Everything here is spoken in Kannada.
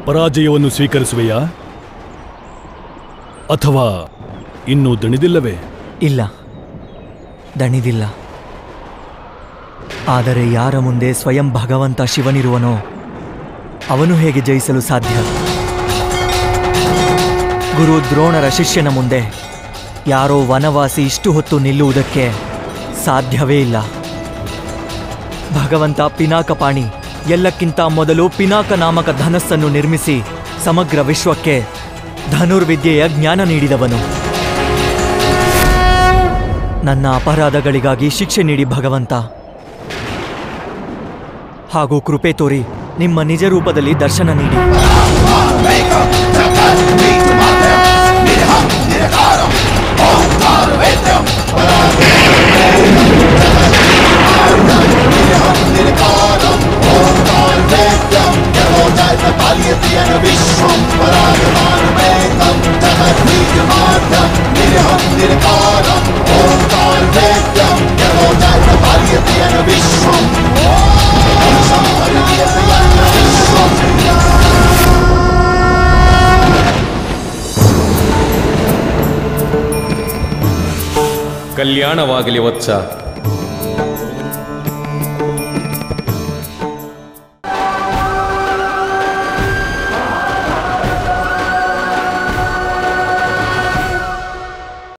ಪರಾಜಯವನ್ನು ಸ್ವೀಕರಿಸುವೆಯಾ ಅಥವಾ ಇನ್ನೂ ದಣಿದಿಲ್ಲವೇ ಇಲ್ಲ ದಣಿದಿಲ್ಲ ಆದರೆ ಯಾರ ಮುಂದೆ ಸ್ವಯಂ ಭಗವಂತ ಶಿವನಿರುವನೋ ಅವನು ಹೇಗೆ ಜಯಿಸಲು ಸಾಧ್ಯ ಗುರು ದ್ರೋಣರ ಶಿಷ್ಯನ ಮುಂದೆ ಯಾರೋ ವನವಾಸಿ ಇಷ್ಟು ಹೊತ್ತು ನಿಲ್ಲುವುದಕ್ಕೆ ಸಾಧ್ಯವೇ ಇಲ್ಲ ಭಗವಂತ ಪಿನಾಕಪಾಣಿ ಎಲ್ಲಕ್ಕಿಂತ ಮೊದಲು ಪಿನಾಕ ನಾಮಕ ಧನಸ್ಸನ್ನು ನಿರ್ಮಿಸಿ ಸಮಗ್ರ ವಿಶ್ವಕ್ಕೆ ಧನುರ್ವಿದ್ಯೆಯ ಜ್ಞಾನ ನೀಡಿದವನು ನನ್ನ ಅಪರಾಧಗಳಿಗಾಗಿ ಶಿಕ್ಷೆ ನೀಡಿ ಭಗವಂತ ಹಾಗೂ ಕೃಪೆ ತೋರಿ ನಿಮ್ಮ ನಿಜ ರೂಪದಲ್ಲಿ ದರ್ಶನ ನೀಡಿ ಕಲ್ಯಾಣವಾಗಲಿ ವತ್ಸ